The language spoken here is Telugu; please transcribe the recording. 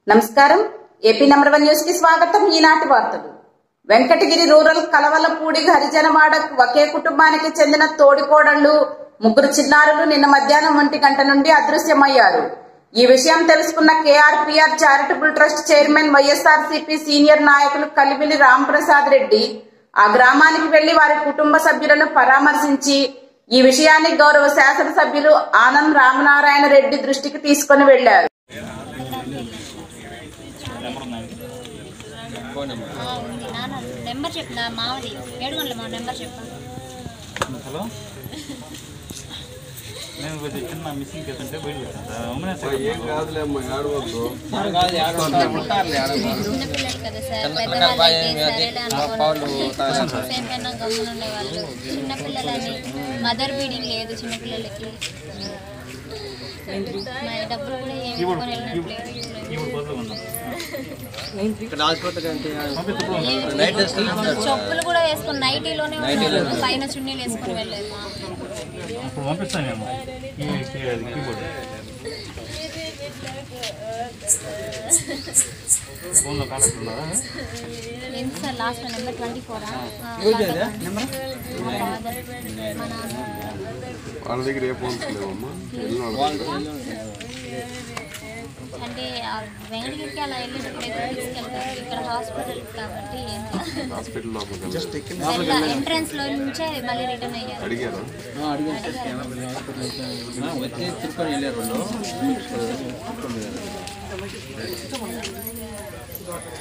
నమస్కారం ఏపీ నంబర్ వన్ న్యూస్ కి స్వాగతం ఈనాటి వార్తలు వెంకటగిరి రూరల్ కలవలపూడి హరిజనవాడ ఒకే కుటుంబానికి చెందిన తోడికోడళ్లు ముగ్గురు చిన్నారులు నిన్న మధ్యాహ్నం ఒంటి గంట నుండి అదృశ్యమయ్యారు ఈ విషయం తెలుసుకున్న KRPR charitable trust chairman YSRCP senior నాయకులు కలిమిలి రాంప్రసాద్ రెడ్డి ఆ గ్రామానికి వెళ్లి వారి కుటుంబ సభ్యులను పరామర్శించి ఈ విషయాన్ని గౌరవ శాసనసభ్యులు ఆనంద్ రామనారాయణ రెడ్డి దృష్టికి తీసుకుని వెళ్లారు ఆ, ఉంది నాన్న నెంబర్ చెప్పు నా మామది ఏడు గంటల మా నెంబర్ చెప్పు హలో నేను కొంచెం చిన్న మిస్సింగ్ కేసు ఉంటే బయట పెట్టాను సార్ ఉమెన్స్ ఏం కాదులే అమ్మా ఆడవద్దు చిన్నపిల్లలు కదా సార్ పెద్దవాళ్ళు అయితే సరేలే అనుకోండి సేమ్ కన్నా గమ్మున ఉండేవాళ్ళు చిన్నపిల్లలని మదర్ బీడింగ్ లేదు చిన్నపిల్లలకి మరి డబ్బులు కూడా ఏమి కొని వెళ్ళట్లేదు ఇప్పుడు బదులు ఉన్నాం చెప్పులు కూడా వేసుకుని నైటీలోనే ఉన్నారు పైన చున్నీలు వేసుకొని వెళ్ళలేదు ఇప్పుడు పంపిస్తాను నేను కీ కీ అది కీబోర్డ్ ఫోన్లో కాంటాక్ట్ ఉన్నారా ఎంత సార్ లాస్ట్ నెంబర్ ట్వంటీ ఫోరా నెంబర్ మా ఫాదర్ మా నాన్న వాళ్ళ దగ్గర ఏ ఫోన్స్ లేవమ్మా వెళ్ళిన అంటే ఆ వెంకటగిరికి అలా వెళ్ళేటప్పుడు అయితే తీసుకెళ్తారు ఇక్కడ హాస్పిటల్ కాబట్టి ఏం హాస్పిటల్ లోపలికి ఎంట్రన్స్ లో నుంచే మళ్ళీ రిటర్న్ అయ్యారు అడిగారు వచ్చి తిరుపతి వెళ్ళారు వాళ్ళు